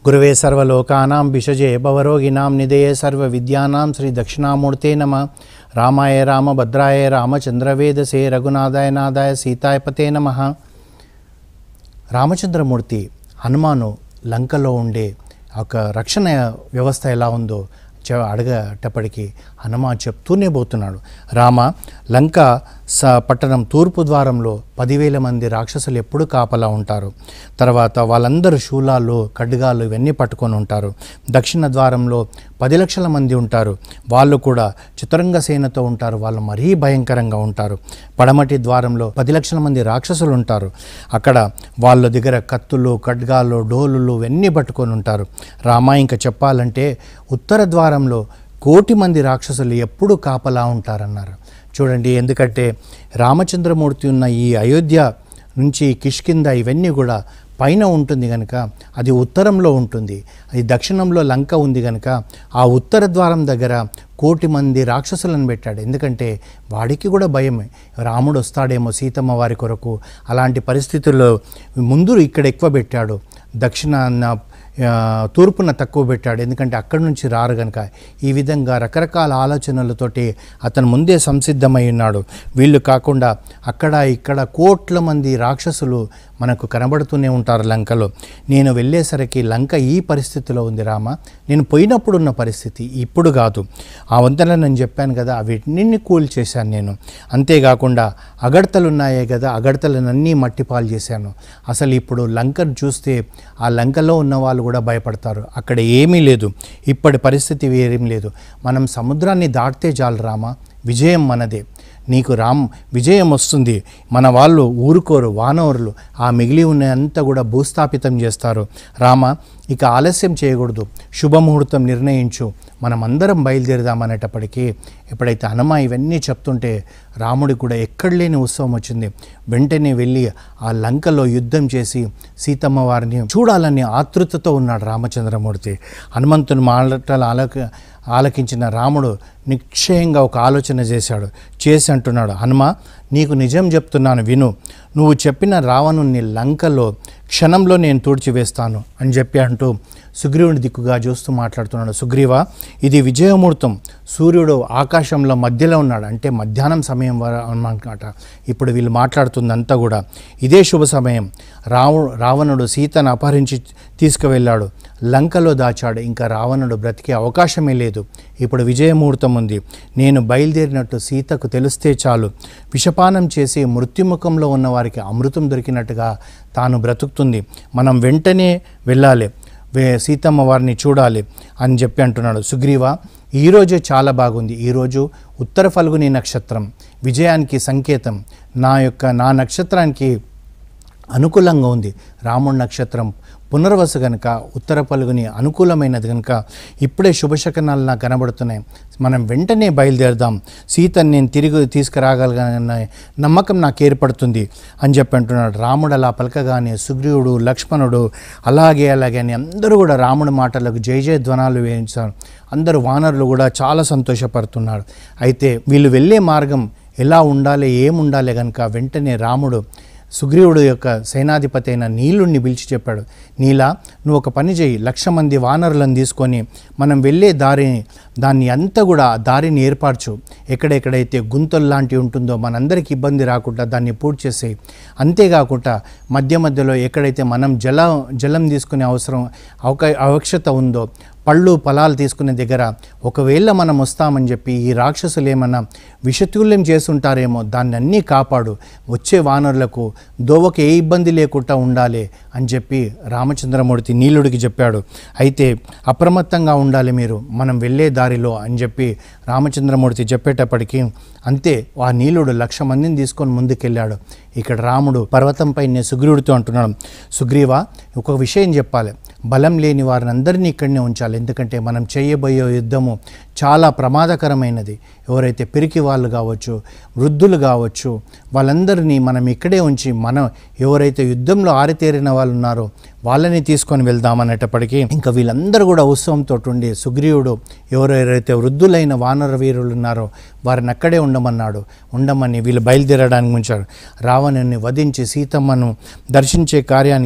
గురువే సర్వలోకానాం విషజే భవరోగిణాం నిదయే సర్వ విద్యానాం శ్రీ దక్షిణామూర్తే నమ రామాయ రామభద్రాయ రామచంద్రవేదసే రఘునాథాయ నాథాయ సీతాయ పతే నమ రామచంద్రమూర్తి హనుమాను లంకలో ఉండే ఒక రక్షణ వ్యవస్థ ఎలా ఉందో చె అడగటప్పటికి హనుమాన్ చెప్తూనే పోతున్నాడు రామ లంక స పట్టణం తూర్పు ద్వారంలో పదివేల మంది రాక్షసులు ఎప్పుడు కాపలా ఉంటారు తర్వాత వాళ్ళందరూ శూలాలు ఖడ్గాలు ఇవన్నీ పట్టుకొని ఉంటారు దక్షిణ ద్వారంలో పది లక్షల మంది ఉంటారు వాళ్ళు కూడా చతురంగ సేనతో ఉంటారు వాళ్ళు మరీ భయంకరంగా ఉంటారు పడమటి ద్వారంలో పది లక్షల మంది రాక్షసులు ఉంటారు అక్కడ వాళ్ళ దగ్గర కత్తులు ఖడ్గాలు డోలులు ఇవన్నీ పట్టుకొని ఉంటారు రామా ఇంకా చెప్పాలంటే ఉత్తర ద్వారంలో కోటి మంది రాక్షసులు ఎప్పుడు కాపలా ఉంటారన్నారు చూడండి ఎందుకంటే రామచంద్రమూర్తి ఉన్న ఈ అయోధ్య నుంచి కిష్కింద ఇవన్నీ కూడా పైన ఉంటుంది కనుక అది ఉత్తరంలో ఉంటుంది అది దక్షిణంలో లంక ఉంది కనుక ఆ ఉత్తర ద్వారం దగ్గర కోటి మంది రాక్షసులను పెట్టాడు ఎందుకంటే వాడికి కూడా భయమే రాముడు వస్తాడేమో సీతమ్మ వారి కొరకు అలాంటి పరిస్థితుల్లో ముందు ఇక్కడ ఎక్కువ పెట్టాడు దక్షిణాన ఆ, తూర్పున తక్కువ పెట్టాడు ఎందుకంటే అక్కడి నుంచి రారు కనుక ఈ విధంగా రకరకాల ఆలోచనలతోటి అతను ముందే సంసిద్ధమై ఉన్నాడు వీళ్ళు కాకుండా అక్కడ ఇక్కడ కోట్ల మంది రాక్షసులు మనకు కనబడుతూనే ఉంటారు లంకలో నేను వెళ్ళేసరికి లంక ఈ పరిస్థితిలో ఉంది రామ నేను పోయినప్పుడు ఉన్న పరిస్థితి ఇప్పుడు కాదు ఆ వంతెన నేను చెప్పాను కదా అవిటిని కూల్ చేశాను నేను అంతేకాకుండా అగడతలు ఉన్నాయే కదా అగడతలనన్నీ మట్టిపాలు చేశాను అసలు ఇప్పుడు లంకను చూస్తే ఆ లంకలో ఉన్న వాళ్ళు కూడా భయపడతారు అక్కడ ఏమీ లేదు ఇప్పటి పరిస్థితి వేరేం లేదు మనం సముద్రాన్ని దాటితే చాలు రామా విజయం మనదే నీకు రామ్ విజయం వస్తుంది మన వాళ్ళు ఊరుకోరు వానవరులు ఆ మిగిలి ఉన్నంతా కూడా భూస్థాపితం చేస్తారు రామ ఇక ఆలస్యం చేయకూడదు శుభముహూర్తం నిర్ణయించు మనమందరం బయలుదేరదామనేటప్పటికీ ఎప్పుడైతే హనుమ ఇవన్నీ చెప్తుంటే రాముడికి కూడా ఎక్కడ లేని ఉత్సవం వచ్చింది వెంటనే వెళ్ళి ఆ లంకలో యుద్ధం చేసి సీతమ్మ వారిని చూడాలని ఆతృతతో ఉన్నాడు రామచంద్రమూర్తి హనుమంతుని మాటలు ఆలక ఆలకించిన రాముడు నిశ్చయంగా ఒక ఆలోచన చేశాడు చేసి అంటున్నాడు హనుమ నీకు నిజం చెప్తున్నాను విను నువ్వు చెప్పిన రావణుని లంకలో క్షణంలో నేను తుడిచివేస్తాను అని చెప్పి అంటూ సుగ్రీవుని దిక్కుగా చూస్తూ మాట్లాడుతున్నాడు సుగ్రీవ ఇది విజయముహూర్తం సూర్యుడు ఆకాశంలో మధ్యలో ఉన్నాడు అంటే మధ్యాహ్నం సమయం వర అన్నమాట ఇప్పుడు వీళ్ళు మాట్లాడుతుందంతా కూడా ఇదే శుభ సమయం రావు రావణుడు సీతను అపహరించి తీసుకువెళ్ళాడు లంకలో దాచాడు ఇంకా రావణుడు బ్రతికే అవకాశమే లేదు ఇప్పుడు విజయముహూర్తం ఉంది నేను బయలుదేరినట్టు సీతకు తెలిస్తే చాలు విషపానం చేసి మృత్యుముఖంలో ఉన్న వారికి అమృతం దొరికినట్టుగా తాను బ్రతుకుతుంది మనం వెంటనే వెళ్ళాలి వే సీతమ్మ వారిని చూడాలి అని చెప్పి అంటున్నాడు సుగ్రీవ ఈరోజే చాలా బాగుంది ఈరోజు ఉత్తర ఫల్గుని నక్షత్రం విజయానికి సంకేతం నా యొక్క నా నక్షత్రానికి అనుకూలంగా ఉంది రాముడి నక్షత్రం పునర్వసు కనుక ఉత్తర పలుగుని అనుకూలమైనది కనుక ఇప్పుడే శుభశకనాలు నాకు కనబడుతున్నాయి మనం వెంటనే బయలుదేరదాం సీతని నేను తిరిగి తీసుకురాగలగన నమ్మకం నాకు ఏర్పడుతుంది అని చెప్పి అంటున్నాడు రాముడు అలా పలకగానే సుగ్రీవుడు లక్ష్మణుడు అలాగే అలాగే అని అందరూ కూడా రాముడి మాటలకు జయ జయ ధ్వనాలు వేయించారు అందరూ వానరులు కూడా చాలా సంతోషపడుతున్నాడు అయితే వీళ్ళు వెళ్ళే మార్గం ఎలా ఉండాలి ఏముండాలి కనుక వెంటనే రాముడు సుగ్రీవుడు యొక్క సేనాధిపతి అయిన నీలుణ్ణి పిలిచి చెప్పాడు నీలా నువ్వు ఒక పని చేయి లక్ష మంది వానరులను తీసుకొని మనం వెళ్ళే దారిని దాన్ని అంతా కూడా ఆ దారిని ఏర్పరచు ఎక్కడెక్కడైతే గుంతలు లాంటివి ఉంటుందో మనందరికి ఇబ్బంది రాకుండా దాన్ని పూర్తి చేసేయి అంతేకాకుండా మధ్య మధ్యలో ఎక్కడైతే మనం జల జలం తీసుకునే అవసరం అవక అవశ్యత ఉందో పళ్ళు ఫలాలు తీసుకునే దగ్గర ఒకవేళ మనం వస్తామని చెప్పి ఈ రాక్షసులు ఏమన్నా విషతుల్యం చేసుంటారేమో దాన్ని అన్నీ కాపాడు వచ్చే వానరులకు దోవకు ఏ ఇబ్బంది లేకుండా ఉండాలి అని చెప్పి రామచంద్రమూర్తి నీలుడికి చెప్పాడు అయితే అప్రమత్తంగా ఉండాలి మీరు మనం వెళ్ళే దారిలో అని చెప్పి రామచంద్రమూర్తి చెప్పేటప్పటికీ అంతే ఆ నీలుడు లక్ష మందిని తీసుకొని ముందుకెళ్ళాడు ఇక్కడ రాముడు పర్వతంపై నేను సుగ్రీవుడితో అంటున్నాడు సుగ్రీవ ఒక విషయం చెప్పాలి బలం లేని వారిని అందరినీ ఇక్కడనే ఉంచాలి ఎందుకంటే మనం చేయబోయే యుద్ధము చాలా ప్రమాదకరమైనది ఎవరైతే పిరికి వాళ్ళు కావచ్చు వృద్ధులు కావచ్చు వాళ్ళందరినీ మనం ఇక్కడే ఉంచి మనం ఎవరైతే యుద్ధంలో ఆరితేరిన వాళ్ళు ఉన్నారో వాళ్ళని తీసుకొని వెళ్దాం అనేటప్పటికీ ఇంకా వీళ్ళందరూ కూడా ఉత్సవంతో ఉండి సుగ్రీవుడు ఎవరెవరైతే వృద్ధులైన వానర వీరులు ఉన్నారో వారిని అక్కడే ఉండమన్నాడు ఉండమని వీళ్ళు బయలుదేరడానికి ఉంచాడు రావణుని వధించి సీతమ్మను దర్శించే కార్యానికి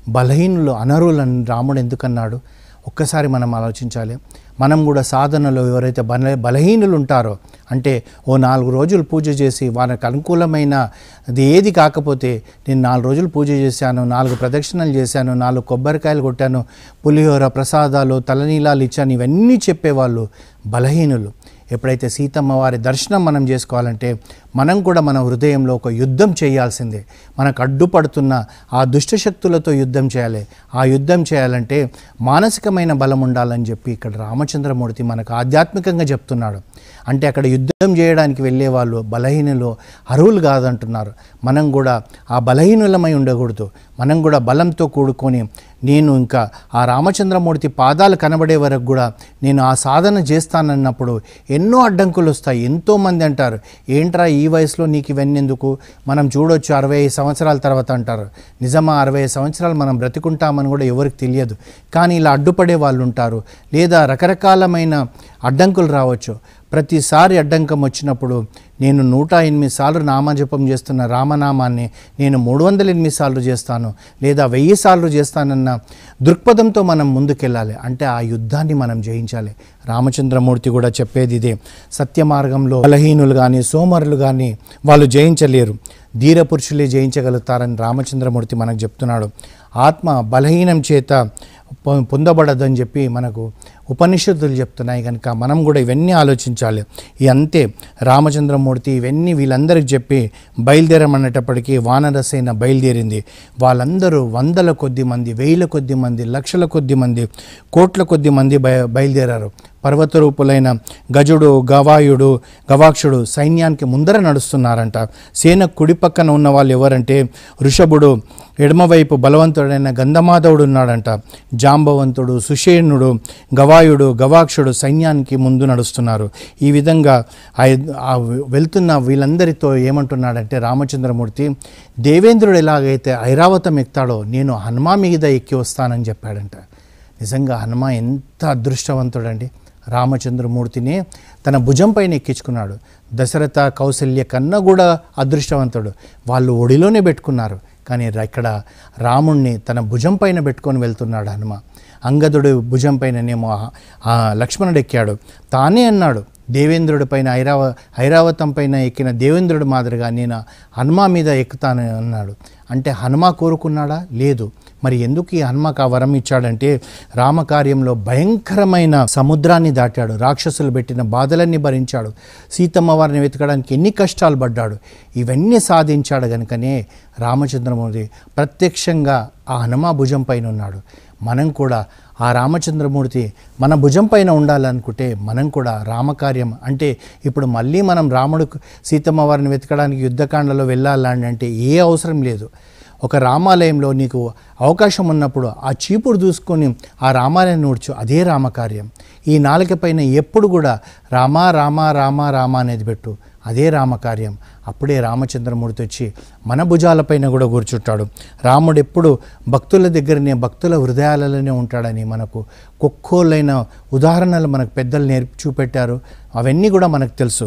బలహీనులు అనరులని రాముడు ఎందుకన్నాడు ఒక్కసారి మనం ఆలోచించాలి మనం కూడా సాధనలో ఎవరైతే బల బలహీనులు ఉంటారో అంటే ఓ నాలుగు రోజులు పూజ చేసి వాళ్ళకి అనుకూలమైన అది ఏది కాకపోతే నేను నాలుగు రోజులు పూజ చేశాను నాలుగు ప్రదక్షిణలు చేశాను నాలుగు కొబ్బరికాయలు కొట్టాను పులిహోర ప్రసాదాలు తలనీలాలు ఇచ్చాను ఇవన్నీ చెప్పేవాళ్ళు బలహీనులు ఎప్పుడైతే సీతమ్మ వారి దర్శనం మనం చేసుకోవాలంటే మనం కూడా మన హృదయంలో ఒక యుద్ధం చేయాల్సిందే మనకు అడ్డుపడుతున్న ఆ దుష్టశక్తులతో యుద్ధం చేయాలి ఆ యుద్ధం చేయాలంటే మానసికమైన బలం ఉండాలని చెప్పి ఇక్కడ రామచంద్రమూర్తి మనకు ఆధ్యాత్మికంగా చెప్తున్నాడు అంటే అక్కడ యుద్ధం చేయడానికి వెళ్ళే వాళ్ళు బలహీనులు అర్హులు కాదంటున్నారు మనం కూడా ఆ బలహీనులమై ఉండకూడదు మనం కూడా బలంతో కూడుకొని నేను ఇంకా ఆ రామచంద్రమూర్తి పాదాలు కనబడే వరకు కూడా నేను ఆ సాధన చేస్తానన్నప్పుడు ఎన్నో అడ్డంకులు వస్తాయి ఎంతోమంది అంటారు ఏంట్రా ఈ వయసులో నీకు ఇవన్నీ ఎందుకు మనం చూడొచ్చు అరవై ఐదు సంవత్సరాల తర్వాత అంటారు నిజమా అరవై ఐదు సంవత్సరాలు మనం బ్రతికుంటామని కూడా ఎవరికి తెలియదు కానీ ఇలా అడ్డుపడే వాళ్ళు ఉంటారు లేదా రకరకాలమైన అడ్డంకులు రావచ్చు ప్రతిసారి అడ్డంకం వచ్చినప్పుడు నేను నూట ఎనిమిది సార్లు నామజపం చేస్తున్న రామనామాన్ని నేను మూడు వందల ఎనిమిది సార్లు చేస్తాను లేదా వెయ్యి సార్లు చేస్తానన్న దృక్పథంతో మనం ముందుకెళ్ళాలి అంటే ఆ యుద్ధాన్ని మనం జయించాలి రామచంద్రమూర్తి కూడా చెప్పేది ఇదే సత్య మార్గంలో బలహీనులు కానీ సోమరులు కానీ వాళ్ళు జయించలేరు ధీర పురుషులే జయించగలుగుతారని రామచంద్రమూర్తి మనకు చెప్తున్నాడు ఆత్మ బలహీనం చేత పొ- పొందబడదని చెప్పి మనకు ఉపనిషత్తులు చెప్తున్నాయి కనుక మనం కూడా ఇవన్నీ ఆలోచించాలి ఈ అంతే రామచంద్రమూర్తి ఇవన్నీ వీళ్ళందరికీ చెప్పి బయలుదేరమనేటప్పటికీ వానరసేన బయలుదేరింది వాళ్ళందరూ వందల కొద్ది మంది వేల కొద్ది మంది లక్షల కొద్ది మంది కోట్ల కొద్ది మంది బయ బయలుదేరారు పర్వత రూపులైన గజుడు గవాయుడు గవాక్షుడు సైన్యానికి ముందర నడుస్తున్నారంట సేన కుడి పక్కన ఉన్న వాళ్ళు ఎవరంటే వృషభుడు ఎడమవైపు బలవంతుడైన గంధమాధవుడు ఉన్నాడంట జాంబవంతుడు సుషేణుడు గవాయుడు గవాక్షుడు సైన్యానికి ముందు నడుస్తున్నారు ఈ విధంగా ఆ ఇద్- ఆ వెళ్తున్న వీళ్ళందరితో ఏమంటున్నాడంటే రామచంద్రమూర్తి దేవేంద్రుడు ఎలాగైతే ఐరావతం ఎక్కుతాడో నేను హనుమా మీద ఎక్కి వస్తానని చెప్పాడంట నిజంగా హనుమ ఎంత అదృష్టవంతుడండి రామచంద్రమూర్తిని తన భుజం పైన ఎక్కించుకున్నాడు దశరథ కౌశల్య కన్నా కూడా అదృష్టవంతుడు వాళ్ళు ఒడిలోనే పెట్టుకున్నారు కానీ ర- ఇక్కడ రాముణ్ణి తన భుజం పైన పెట్టుకొని వెళ్తున్నాడు హనుమ అంగదుడు భుజం పైననేమో ఆ- ఆ లక్ష్మణుడు ఎక్కాడు తానే అన్నాడు దేవేంద్రుడి పైన ఐరావ ఐరావతం పైన ఎక్కిన దేవేంద్రుడి మాదిరిగా నేను హనుమ మీద ఎక్కుతాను అన్నాడు అంటే హనుమ కోరుకున్నాడా లేదు మరి ఎందుకు ఈ హనుమకు ఆ వరం ఇచ్చాడంటే రామకార్యంలో భయంకరమైన సముద్రాన్ని దాటాడు రాక్షసులు పెట్టిన బాధలన్నీ భరించాడు సీతమ్మ వారిని వెతకడానికి ఎన్ని కష్టాలు పడ్డాడు ఇవన్నీ సాధించాడు గనుకనే రామచంద్రమూర్తి ప్రత్యక్షంగా ఆ హనుమ భుజం పైన ఉన్నాడు మనం కూడా ఆ రామచంద్రమూర్తి మన భుజం పైన ఉండాలనుకుంటే మనం కూడా రామకార్యం అంటే ఇప్పుడు మళ్ళీ మనం రాముడు సీతమ్మ వారిని వెతకడానికి యుద్ధకాండలో వెళ్ళాలని అంటే ఏ అవసరం లేదు ఒక రామాలయంలో నీకు అవకాశం ఉన్నప్పుడు ఆ చీపురు దూసుకొని ఆ రామాలయం నూడ్చు అదే రామకార్యం ఈ నాలుక పైన ఎప్పుడు కూడా రామా రామా రామా రామా అనేది పెట్టు అదే రామకార్యం అప్పుడే రామచంద్రమూర్తి వచ్చి మన భుజాలపైన కూడా కూర్చుంటాడు రాముడు ఎప్పుడు భక్తుల దగ్గరనే భక్తుల హృదయాలలోనే ఉంటాడని మనకు కొక్కోలైన ఉదాహరణలు మనకు పెద్దలు నేర్పి చూపెట్టారు అవన్నీ కూడా మనకు తెలుసు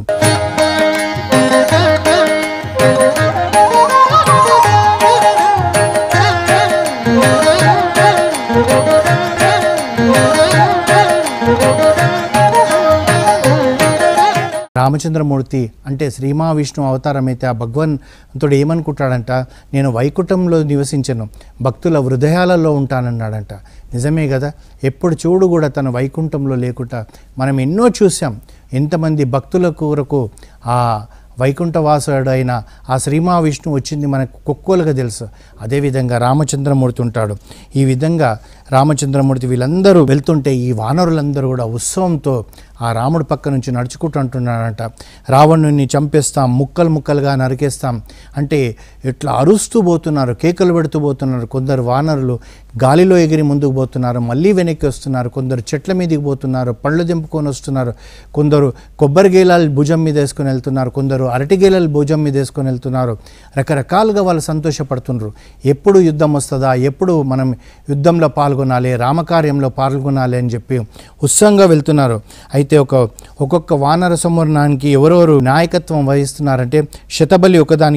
రామచంద్రమూర్తి అంటే శ్రీ మహావిష్ణు అవతారం అయితే ఆ భగవంతుడు ఏమనుకుంటాడంట నేను వైకుంఠంలో నివసించను భక్తుల హృదయాలలో ఉంటానన్నాడంట నిజమే కదా ఎప్పుడు చూడు కూడా తన వైకుంఠంలో లేకుండా మనం ఎన్నో చూసాం ఎంతమంది భక్తుల కొరకు ఆ వైకుంఠవాసుడైన ఆ శ్రీ మహావిష్ణు వచ్చింది మనకు కుక్కోలుగా తెలుసు అదేవిధంగా రామచంద్రమూర్తి ఉంటాడు ఈ విధంగా రామచంద్రమూర్తి వీళ్ళందరూ వెళ్తుంటే ఈ వానరులందరూ కూడా ఉత్సవంతో ఆ రాముడి పక్క నుంచి నడుచుకుంటూ అంటున్నాడంట రావణుని చంపేస్తాం ముక్కలు ముక్కలుగా నరికేస్తాం అంటే ఇట్లా అరుస్తూ పోతున్నారు కేకలు పెడుతూ పోతున్నారు కొందరు వానరులు గాలిలో ఎగిరి ముందుకు పోతున్నారు మళ్ళీ వెనక్కి వస్తున్నారు కొందరు చెట్ల మీదకి పోతున్నారు పళ్ళు దింపుకొని వస్తున్నారు కొందరు కొబ్బరి గేలాలు భుజం మీద వేసుకొని వెళ్తున్నారు కొందరు అరటి గేలాలు భుజం మీద వేసుకొని వెళ్తున్నారు రకరకాలుగా వాళ్ళు సంతోషపడుతున్నారు ఎప్పుడు యుద్ధం వస్తుందా ఎప్పుడు మనం యుద్ధంలో పాల్గొనాలి రామకార్యంలో పాల్గొనాలి అని చెప్పి ఉత్సాహంగా వెళ్తున్నారు అయితే ఒక ఒక్కొక్క వానర సంవరణానికి ఎవరెవరు నాయకత్వం వహిస్తున్నారంటే శతబలి ఒకదానికి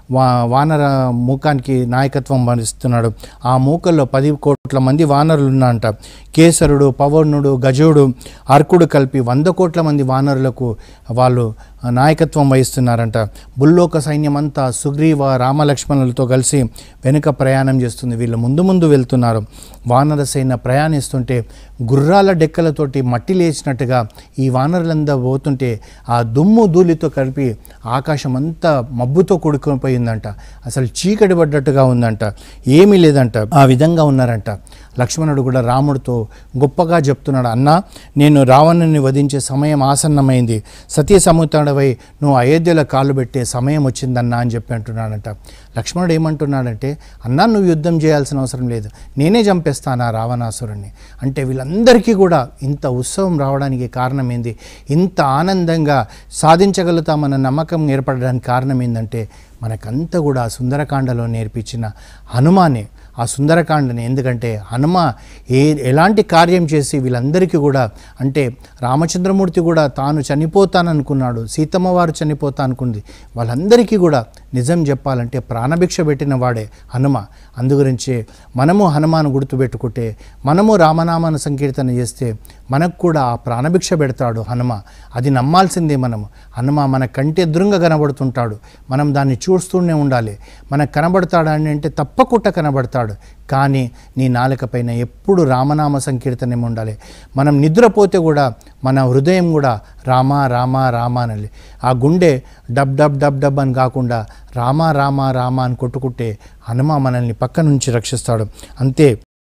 వా వానర మూకానికి నాయకత్వం వహిస్తున్నాడు ఆ మూకల్లో పది కోట్ల మంది వానరులు ఉన్నారంట కేసరుడు పవనుడు గజుడు అర్కుడు కలిపి వంద కోట్ల మంది వానరులకు వాళ్ళు నాయకత్వం వహిస్తున్నారంట బుల్లోక సైన్యం అంతా సుగ్రీవ రామలక్ష్మణులతో కలిసి వెనుక ప్రయాణం చేస్తుంది వీళ్ళు ముందు ముందు వెళ్తున్నారు వానర సైన్య ప్రయాణిస్తుంటే గుర్రాల డెక్కలతోటి మట్టి లేచినట్టుగా ఈ వానరులంతా పోతుంటే ఆ దుమ్ము ధూళితో కలిపి ఆకాశం అంతా మబ్బుతో కూడుకుపోయిందంట అసలు చీకటి పడ్డట్టుగా ఉందంట ఏమీ లేదంట ఆ విధంగా ఉన్నారంట లక్ష్మణుడు కూడా రాముడితో గొప్పగా చెప్తున్నాడు అన్నా నేను రావణుని వధించే సమయం ఆసన్నమైంది సతీ సముద్రుడవై నువ్వు అయోధ్యలో కాలు పెట్టే సమయం వచ్చిందన్నా అని చెప్పి అంటున్నాడంట లక్ష్మణుడు ఏమంటున్నాడంటే అన్నా నువ్వు యుద్ధం చేయాల్సిన అవసరం లేదు నేనే చంపేస్తాను ఆ రావణాసురుణ్ణి అంటే వీళ్ళందరికీ కూడా ఇంత ఉత్సవం రావడానికి కారణం ఏంది ఇంత ఆనందంగా సాధించగలుగుతామన్న నమ్మకం ఏర్పడడానికి కారణం ఏంటంటే మనకంతా కూడా ఆ సుందరకాండలో నేర్పించిన హనుమానే ఆ సుందరకాండని ఎందుకంటే హనుమ ఏ ఎలాంటి కార్యం చేసి వీళ్ళందరికీ కూడా అంటే రామచంద్రమూర్తి కూడా తాను చనిపోతాననుకున్నాడు సీతమ్మ వారు చనిపోతా అనుకుంది వాళ్ళందరికీ కూడా నిజం చెప్పాలంటే ప్రాణభిక్ష పెట్టిన వాడే హనుమ అందుగురించి మనము హనుమాను గుర్తుపెట్టుకుంటే మనము రామనామాను సంకీర్తన చేస్తే మనకు కూడా ఆ ప్రాణభిక్ష పెడతాడు హనుమ అది నమ్మాల్సిందే మనము హనుమ మన కంటి ఎదురుగా కనబడుతుంటాడు మనం దాన్ని చూస్తూనే ఉండాలి మనకు కనబడతాడని అంటే తప్పకుండా కనబడతాడు కానీ నీ నాలుక పైన ఎప్పుడు రామనామ సంకీర్తనం ఉండాలి మనం నిద్రపోతే కూడా మన హృదయం కూడా రామ రామ రామ అని ఆ గుండె డబ్ డబ్ డబ్ డబ్ అని కాకుండా రామ రామ రామ అని కొట్టుకుంటే హనుమ మనల్ని పక్క నుంచి రక్షిస్తాడు అంతే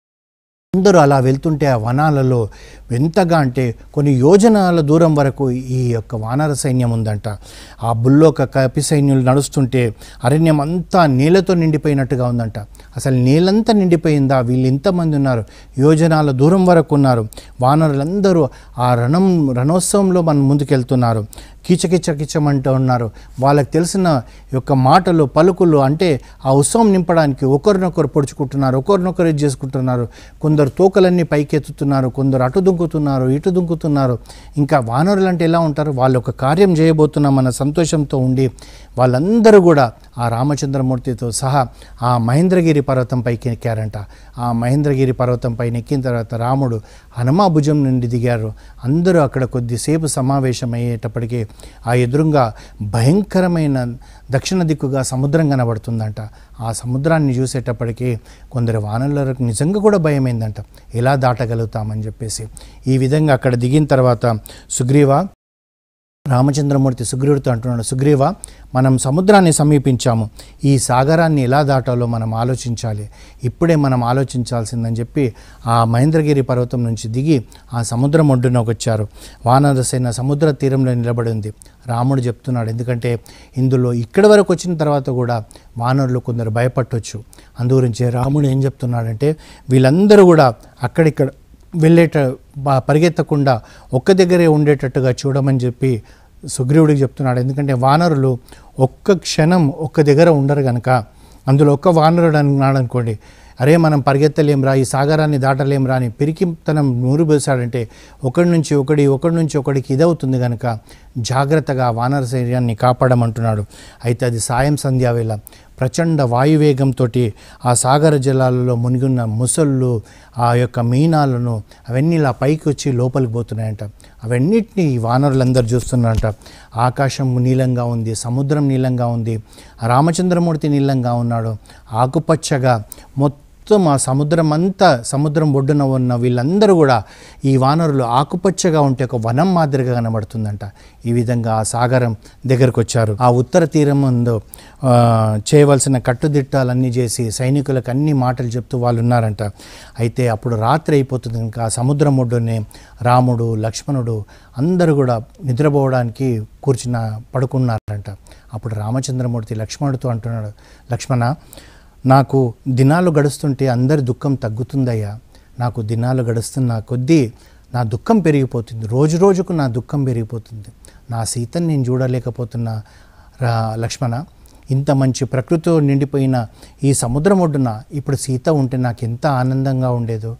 అందరూ అలా వెళ్తుంటే ఆ వనాలలో ఎంతగా అంటే కొన్ని యోజనాల దూరం వరకు ఈ యొక్క వానర సైన్యం ఉందంట ఆ బుల్లోక కపి సైన్యులు నడుస్తుంటే అరణ్యం అంతా నీళ్ళతో నిండిపోయినట్టుగా ఉందంట అసలు నీళ్ళంతా నిండిపోయిందా వీళ్ళు ఇంతమంది ఉన్నారు యోజనాల దూరం వరకు ఉన్నారు వానరులందరూ ఆ రణం రణోత్సవంలో మనం ముందుకెళ్తున్నారు కిచకిచ కిచమంటూ ఉన్నారు వాళ్ళకి తెలిసిన యొక్క మాటలు పలుకులు అంటే ఆ ఉత్సవం నింపడానికి ఒకరినొకరు పొడుచుకుంటున్నారు ఒకరినొకరు ఇది చేసుకుంటున్నారు కొందరు తోకలన్నీ పైకెత్తుతున్నారు కొందరు అటు దుంకుతున్నారు ఇటు దుంకుతున్నారు ఇంకా వానరులు అంటే ఎలా ఉంటారు వాళ్ళు ఒక కార్యం చేయబోతున్నాం అన్న సంతోషంతో ఉండి వాళ్ళందరూ కూడా ఆ రామచంద్రమూర్తితో సహా ఆ మహేంద్రగిరి పర్వతం పైకి ఎక్కారంట ఆ మహేంద్రగిరి పర్వతం పైన ఎక్కిన తర్వాత రాముడు హనుమా భుజం నుండి దిగారు అందరూ అక్కడ కొద్దిసేపు సమావేశం అయ్యేటప్పటికీ ఆ ఎదురుగా భయంకరమైన దక్షిణ దిక్కుగా సముద్రం కనబడుతుందంట ఆ సముద్రాన్ని చూసేటప్పటికీ కొందరు వానరులకు నిజంగా కూడా భయమైందంట ఎలా దాటగలుగుతామని చెప్పేసి ఈ విధంగా అక్కడ దిగిన తర్వాత సుగ్రీవ రామచంద్రమూర్తి సుగ్రీవుడితో అంటున్నాడు సుగ్రీవ మనం సముద్రాన్ని సమీపించాము ఈ సాగరాన్ని ఎలా దాటాలో మనం ఆలోచించాలి ఇప్పుడే మనం ఆలోచించాల్సిందని చెప్పి ఆ మహేంద్రగిరి పర్వతం నుంచి దిగి ఆ సముద్రం ఒడ్డునకు వచ్చారు వానరసేన సముద్ర తీరంలో నిలబడి ఉంది రాముడు చెప్తున్నాడు ఎందుకంటే ఇందులో ఇక్కడి వరకు వచ్చిన తర్వాత కూడా వానరులు కొందరు భయపట్టొచ్చు అందుగురించి రాముడు ఏం చెప్తున్నాడంటే వీళ్ళందరూ కూడా అక్కడిక్కడ వెళ్ళేట బా- పరిగెత్తకుండా ఒక్క దగ్గరే ఉండేటట్టుగా చూడమని చెప్పి సుగ్రీవుడికి చెప్తున్నాడు ఎందుకంటే వానరులు ఒక్క క్షణం ఒక్క దగ్గర ఉండరు కనుక అందులో ఒక్క వానరుడు అన్నాడు అనుకోండి అరే మనం పరిగెత్తలేంరా ఈ సాగరాన్ని దాటలేంరా అని పిరికితనం నూరు పోసాడంటే ఒకడి నుంచి ఒకడి ఒకడి నుంచి ఒకడికి ఇదవుతుంది కనుక జాగ్రత్తగా ఆ వానర శరీరాన్ని కాపాడమంటున్నాడు అయితే అది సాయం సంధ్యావేళ ప్రచండ వాయువేగంతో ఆ సాగర జలాలలో మునిగున్న ముసళ్ళు ఆ యొక్క మీనాలను అవన్నీ ఇలా పైకి వచ్చి లోపలికి పోతున్నాయంట అవన్నిటిని ఈ వానరులందరూ చూస్తున్నారంట ఆకాశం నీలంగా ఉంది సముద్రం నీలంగా ఉంది రామచంద్రమూర్తి నీలంగా ఉన్నాడు ఆకుపచ్చగా మొత్తం ఆ సముద్రం అంతా సముద్రం ఒడ్డున ఉన్న వీళ్ళందరూ కూడా ఈ వానరులు ఆకుపచ్చగా ఉంటే ఒక వనం మాదిరిగా కనబడుతుందంట ఈ విధంగా ఆ సాగరం దగ్గరకు వచ్చారు ఆ ఉత్తర తీరం ముందు ఆ, చేయవలసిన కట్టుదిట్టాలన్నీ చేసి సైనికులకు అన్ని మాటలు చెప్తూ వాళ్ళు ఉన్నారంట అయితే అప్పుడు రాత్రి అయిపోతుంది కనుక ఆ సముద్రం ఒడ్డునే రాముడు లక్ష్మణుడు అందరూ కూడా నిద్రపోవడానికి కూర్చున్న పడుకున్నారంట అప్పుడు రామచంద్రమూర్తి లక్ష్మణుడితో అంటున్నాడు లక్ష్మణ నాకు దినాలు గడుస్తుంటే అందరి దుఃఖం తగ్గుతుందయ్యా నాకు దినాలు గడుస్తున్న కొద్దీ నా దుఃఖం పెరిగిపోతుంది రోజు రోజుకు నా దుఃఖం పెరిగిపోతుంది నా సీతని నేను చూడలేకపోతున్నా రా లక్ష్మణ ఇంత మంచి ప్రకృతితో నిండిపోయిన ఈ సముద్రం ఒడ్డున ఇప్పుడు సీత ఉంటే నాకు ఎంత ఆనందంగా ఉండేదో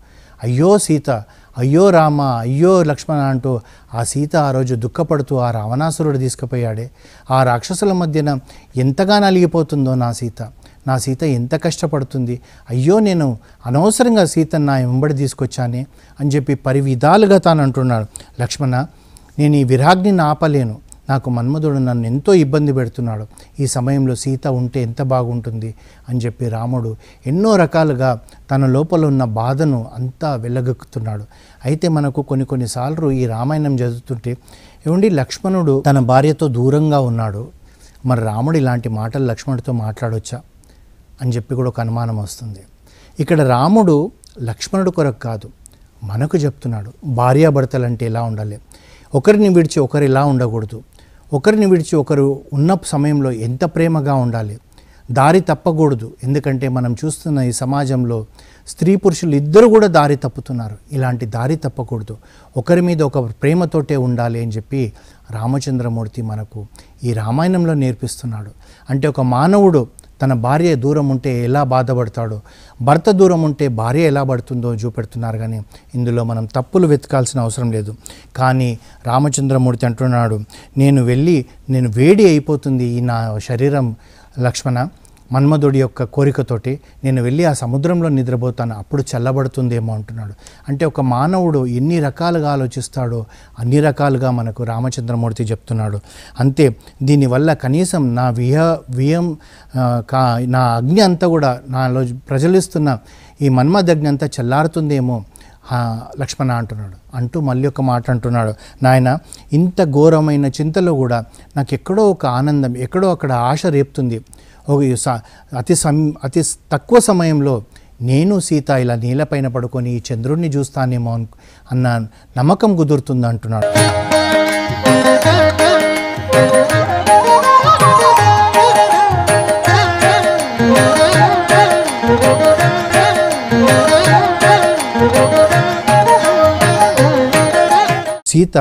అయ్యో సీత అయ్యో రామ అయ్యో లక్ష్మణ అంటూ ఆ సీత ఆ రోజు దుఃఖపడుతూ ఆ రావణాసురుడు తీసుకుపోయాడే ఆ రాక్షసుల మధ్యన ఎంతగా నలిగిపోతుందో నా సీత నా సీత ఎంత కష్టపడుతుంది అయ్యో నేను అనవసరంగా సీతను నా వెంబడి తీసుకొచ్చానే అని చెప్పి పరివిధాలుగా తాను అంటున్నాడు లక్ష్మణ నేను ఈ విరాగ్ని ఆపలేను నాకు మన్మధుడు నన్ను ఎంతో ఇబ్బంది పెడుతున్నాడు ఈ సమయంలో సీత ఉంటే ఎంత బాగుంటుంది అని చెప్పి రాముడు ఎన్నో రకాలుగా తన లోపల ఉన్న బాధను అంతా వెళ్ళగక్కుతున్నాడు అయితే మనకు కొన్ని కొన్నిసార్లు ఈ రామాయణం చదువుతుంటే ఏమండి లక్ష్మణుడు తన భార్యతో దూరంగా ఉన్నాడు మరి రాముడు ఇలాంటి మాటలు లక్ష్మణుడితో మాట్లాడొచ్చా అని చెప్పి కూడా ఒక అనుమానం వస్తుంది ఇక్కడ రాముడు లక్ష్మణుడు కొరకు కాదు మనకు చెప్తున్నాడు భార్యాభర్తలు అంటే ఎలా ఉండాలి ఒకరిని విడిచి ఒకరు ఎలా ఉండకూడదు ఒకరిని విడిచి ఒకరు ఉన్న సమయంలో ఎంత ప్రేమగా ఉండాలి దారి తప్పకూడదు ఎందుకంటే మనం చూస్తున్న ఈ సమాజంలో స్త్రీ పురుషులు ఇద్దరు కూడా దారి తప్పుతున్నారు ఇలాంటి దారి తప్పకూడదు ఒకరి మీద ఒక ప్రేమతోటే ఉండాలి అని చెప్పి రామచంద్రమూర్తి మనకు ఈ రామాయణంలో నేర్పిస్తున్నాడు అంటే ఒక మానవుడు తన భార్య దూరం ఉంటే ఎలా బాధపడతాడో భర్త దూరం ఉంటే భార్య ఎలా పడుతుందో చూపెడుతున్నారు కానీ ఇందులో మనం తప్పులు వెతకాల్సిన అవసరం లేదు కానీ రామచంద్రమూర్తి అంటున్నాడు నేను వెళ్ళి నేను వేడి అయిపోతుంది ఈ నా శరీరం లక్ష్మణ మన్మధుడి యొక్క కోరికతోటి నేను వెళ్ళి ఆ సముద్రంలో నిద్రపోతాను అప్పుడు చల్లబడుతుందేమో అంటున్నాడు అంటే ఒక మానవుడు ఎన్ని రకాలుగా ఆలోచిస్తాడో అన్ని రకాలుగా మనకు రామచంద్రమూర్తి చెప్తున్నాడు అంతే దీనివల్ల కనీసం నా విహ వియం ఆ, కా నా అగ్ని అంతా కూడా నాలో ప్రజలిస్తున్న ఈ మన్మదగ్ని అంతా చల్లారుతుందేమో ఆ, లక్ష్మణ అంటున్నాడు అంటూ మళ్ళీ ఒక మాట అంటున్నాడు నాయన ఇంత ఘోరమైన చింతలో కూడా నాకు ఎక్కడో ఒక ఆనందం ఎక్కడో అక్కడ ఆశ రేపుతుంది ఒక ఈ స- అతి సం అతి స్- తక్కువ సమయంలో నేను సీత ఇలా నీళ్ళపైన పడుకొని ఈ చంద్రుడిని చూస్తానేమో అన్- అన్న నమ్మకం కుదురుతుంది అంటున్నాడు సీత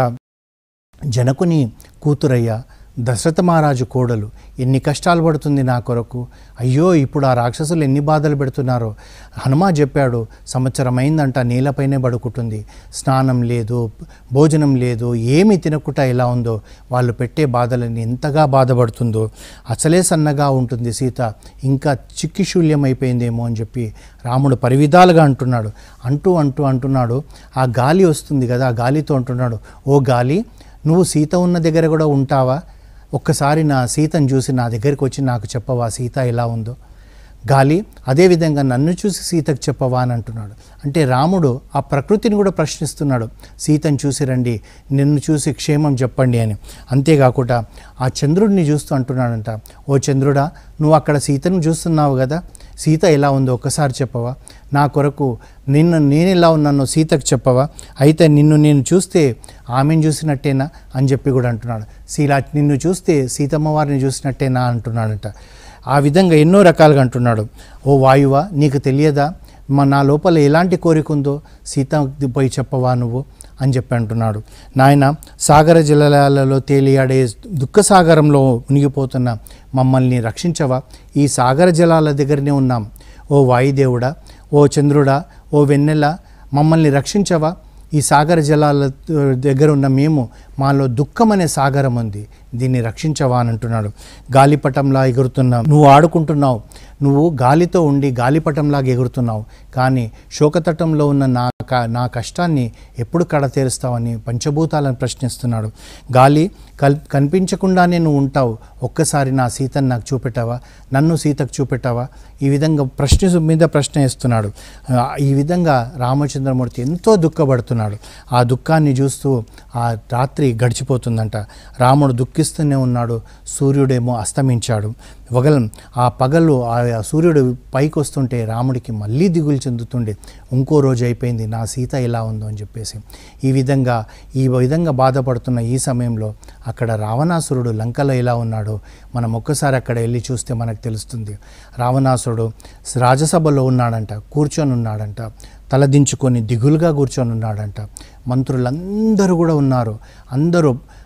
జనకుని కూతురయ్య దశరథ మహారాజు కోడలు ఎన్ని కష్టాలు పడుతుంది నా కొరకు అయ్యో ఇప్పుడు ఆ రాక్షసులు ఎన్ని బాధలు పెడుతున్నారో హనుమా చెప్పాడు సంవత్సరం అయిందంట నీళ్ళపైనే పడుకుంటుంది స్నానం లేదు భోజనం లేదు ఏమి తినకుండా ఎలా ఉందో వాళ్ళు పెట్టే బాధలని ఎంతగా బాధపడుతుందో అసలే సన్నగా ఉంటుంది సీత ఇంకా చిక్కిశూల్యం అయిపోయిందేమో అని చెప్పి రాముడు పరివిధాలుగా అంటున్నాడు అంటూ అంటూ అంటున్నాడు ఆ గాలి వస్తుంది కదా ఆ గాలితో అంటున్నాడు ఓ గాలి నువ్వు సీత ఉన్న దగ్గర కూడా ఉంటావా ఒక్కసారి నా సీతను చూసి నా దగ్గరికి వచ్చి నాకు చెప్పవా సీత ఎలా ఉందో గాలి అదేవిధంగా నన్ను చూసి సీతకు చెప్పవా అని అంటున్నాడు అంటే రాముడు ఆ ప్రకృతిని కూడా ప్రశ్నిస్తున్నాడు సీతను చూసి రండి నిన్ను చూసి క్షేమం చెప్పండి అని అంతేకాకుండా ఆ చంద్రుడిని చూస్తూ అంటున్నాడంట ఓ చంద్రుడా నువ్వు అక్కడ సీతను చూస్తున్నావు కదా సీత ఎలా ఉందో ఒక్కసారి చెప్పవా నా కొరకు నిన్ను నేను ఎలా ఉన్నానో సీతకు చెప్పవా అయితే నిన్ను నేను చూస్తే ఆమెను చూసినట్టేనా అని చెప్పి కూడా అంటున్నాడు శీలా నిన్ను చూస్తే సీతమ్మ వారిని చూసినట్టేనా అంటున్నాడంట ఆ విధంగా ఎన్నో రకాలుగా అంటున్నాడు ఓ వాయువా నీకు తెలియదా మా నా లోపల ఎలాంటి కోరిక ఉందో సీత పోయి చెప్పవా నువ్వు అని చెప్పి అంటున్నాడు నాయన సాగర జలాలలో తేలియాడే దుఃఖ సాగరంలో మునిగిపోతున్న మమ్మల్ని రక్షించవా ఈ సాగర జలాల దగ్గరనే ఉన్నాం ఓ వాయుదేవుడా ఓ చంద్రుడా ఓ వెన్నెల మమ్మల్ని రక్షించవా ఈ సాగర జలాల దగ్గర ఉన్న మేము మాలో దుఃఖం అనే సాగరం ఉంది దీన్ని రక్షించవా అని అంటున్నాడు గాలిపటంలా ఎగురుతున్నావు నువ్వు ఆడుకుంటున్నావు నువ్వు గాలితో ఉండి గాలిపటంలాగా ఎగురుతున్నావు కానీ శోకతటంలో ఉన్న నా క- నా కష్టాన్ని ఎప్పుడు కడతేరుస్తావని పంచభూతాలను ప్రశ్నిస్తున్నాడు గాలి కల్ కనిపించకుండానే నువ్వు ఉంటావు ఒక్కసారి నా సీతను నాకు చూపెట్టావా నన్ను సీతకు చూపెట్టావా ఈ విధంగా ప్రశ్న మీద ప్రశ్న వేస్తున్నాడు ఆ, ఈ విధంగా రామచంద్రమూర్తి ఎంతో దుఃఖపడుతున్నాడు ఆ దుఃఖాన్ని చూస్తూ ఆ రాత్రి గడిచిపోతుందంట రాముడు దుఃఖిస్తూనే ఉన్నాడు సూర్యుడేమో అస్తమించాడు వగలం ఆ పగలు ఆ సూర్యుడు పైకి వస్తుంటే రాముడికి మళ్ళీ దిగులు చెందుతుండే ఇంకో రోజు అయిపోయింది నా సీత ఎలా ఉందో అని చెప్పేసి ఈ విధంగా ఈ విధంగా బాధపడుతున్న ఈ సమయంలో అక్కడ రావణాసురుడు లంకలో ఎలా ఉన్నాడో మనం ఒక్కసారి అక్కడ వెళ్ళి చూస్తే మనకు తెలుస్తుంది రావణాసురుడు రాజసభలో ఉన్నాడంట కూర్చొని ఉన్నాడంట తలదించుకొని దిగులుగా కూర్చొని ఉన్నాడంట మంత్రులందరూ కూడా ఉన్నారు అందరూ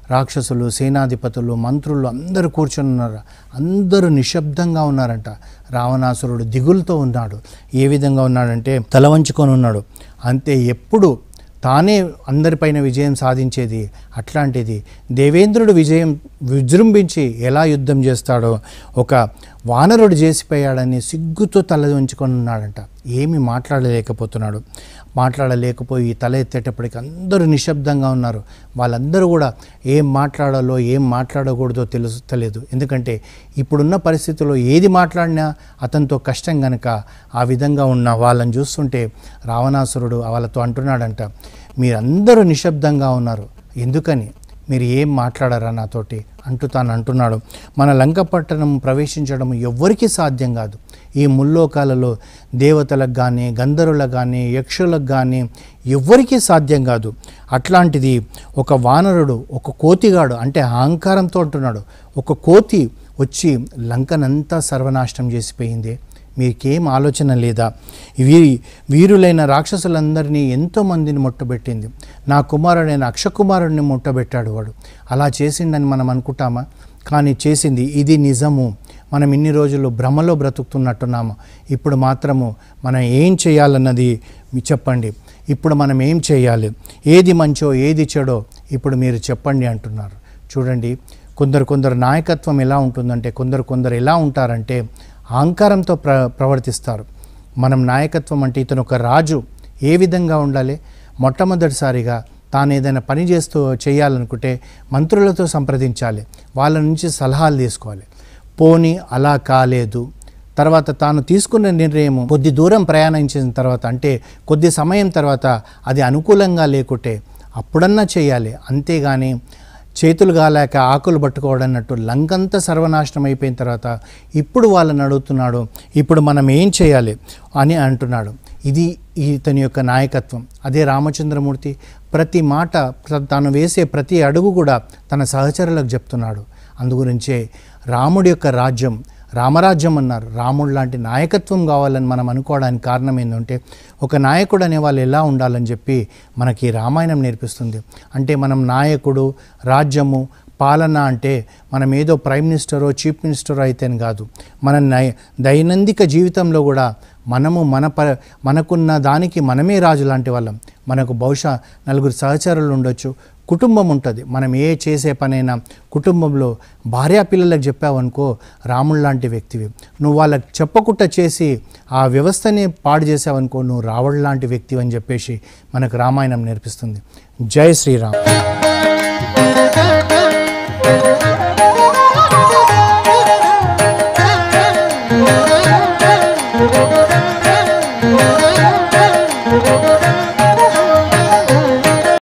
రాక్షసులు సేనాధిపతులు మంత్రులు అందరూ కూర్చొని ఉన్నారు అందరూ నిశ్శబ్దంగా ఉన్నారంట రావణాసురుడు దిగులుతో ఉన్నాడు ఏ విధంగా ఉన్నాడంటే తల వంచుకొని ఉన్నాడు అంతే ఎప్పుడు తానే అందరిపైన విజయం సాధించేది అట్లాంటిది దేవేంద్రుడు విజయం విజృంభించి ఎలా యుద్ధం చేస్తాడో ఒక వానరుడు చేసిపోయాడని సిగ్గుతో తల ఉంచుకొని ఉన్నాడంట ఏమీ మాట్లాడలేకపోతున్నాడు మాట్లాడలేకపోయి తల ఎత్తేటప్పటికి అందరూ నిశ్శబ్దంగా ఉన్నారు వాళ్ళందరూ కూడా ఏం మాట్లాడాలో ఏం మాట్లాడకూడదో తెలుసు తెలియదు ఎందుకంటే ఇప్పుడున్న పరిస్థితుల్లో ఏది మాట్లాడినా అతనితో కష్టం గనక ఆ విధంగా ఉన్న వాళ్ళని చూస్తుంటే రావణాసురుడు వాళ్ళతో అంటున్నాడంట మీరందరూ నిశ్శబ్దంగా ఉన్నారు ఎందుకని మీరు ఏం మాట్లాడారా నాతోటి అంటూ తాను అంటున్నాడు మన లంక పట్టణం ప్రవేశించడం ఎవ్వరికీ సాధ్యం కాదు ఈ ముల్లోకాలలో దేవతలకు కానీ గంధర్వులకు కానీ యక్షులకు కానీ ఎవ్వరికీ సాధ్యం కాదు అట్లాంటిది ఒక వానరుడు ఒక కోతిగాడు అంటే అహంకారంతో అంటున్నాడు ఒక కోతి వచ్చి లంకనంతా సర్వనాశనం చేసిపోయింది మీకేం ఆలోచన లేదా వీరి వీరులైన రాక్షసులందరినీ ఎంతోమందిని ముట్టబెట్టింది నా కుమారుడైన అక్షకుమారుడిని ముట్టబెట్టాడు వాడు అలా చేసిండని మనం అనుకుంటామా కానీ చేసింది ఇది నిజము మనం ఇన్ని రోజులు భ్రమలో బ్రతుకుతున్నట్టున్నాము ఇప్పుడు మాత్రము మనం ఏం చేయాలన్నది మీ చెప్పండి ఇప్పుడు మనం ఏం చేయాలి ఏది మంచో ఏది చెడో ఇప్పుడు మీరు చెప్పండి అంటున్నారు చూడండి కొందరు కొందరు నాయకత్వం ఎలా ఉంటుందంటే కొందరు కొందరు ఎలా ఉంటారంటే అహంకారంతో ప్ర ప్రవర్తిస్తారు మనం నాయకత్వం అంటే ఇతను ఒక రాజు ఏ విధంగా ఉండాలి మొట్టమొదటిసారిగా తాను ఏదైనా పని చేస్తూ చేయాలనుకుంటే మంత్రులతో సంప్రదించాలి వాళ్ళ నుంచి సలహాలు తీసుకోవాలి పోని అలా కాలేదు తర్వాత తాను తీసుకున్న నిర్ణయం కొద్ది దూరం ప్రయాణించిన తర్వాత అంటే కొద్ది సమయం తర్వాత అది అనుకూలంగా లేకుంటే అప్పుడన్నా చేయాలి అంతేగాని చేతులు కాలేక ఆకులు పట్టుకోవడం అన్నట్టు లంకంతా సర్వనాశనం అయిపోయిన తర్వాత ఇప్పుడు వాళ్ళని అడుగుతున్నాడు ఇప్పుడు మనం ఏం చేయాలి అని అంటున్నాడు ఇది ఇతని యొక్క నాయకత్వం అదే రామచంద్రమూర్తి ప్రతి మాట ప్ర- తాను వేసే ప్రతి అడుగు కూడా తన సహచరులకు చెప్తున్నాడు అందుగురించే రాముడి యొక్క రాజ్యం రామరాజ్యం అన్నారు రాముడు లాంటి నాయకత్వం కావాలని మనం అనుకోవడానికి కారణం ఏంటంటే ఒక నాయకుడు అనే వాళ్ళు ఎలా ఉండాలని చెప్పి మనకి రామాయణం నేర్పిస్తుంది అంటే మనం నాయకుడు రాజ్యము పాలన అంటే మనం ఏదో ప్రైమ్ మినిస్టరో చీఫ్ మినిస్టరో అయితేని కాదు మన నై దైనందిక జీవితంలో కూడా మనము మన ప మనకున్న దానికి మనమే రాజు లాంటి వాళ్ళం మనకు బహుశా నలుగురు సహచరులు ఉండొచ్చు కుటుంబం ఉంటుంది మనం ఏ చేసే పనైనా కుటుంబంలో భార్యా పిల్లలకు చెప్పావనుకో రాముడు లాంటి వ్యక్తివి నువ్వు వాళ్ళకి చెప్పకుండా చేసి ఆ వ్యవస్థని పాడు చేసావనుకో నువ్వు రావణ్ లాంటి వ్యక్తివి అని చెప్పేసి మనకు రామాయణం నేర్పిస్తుంది జై శ్రీరామ్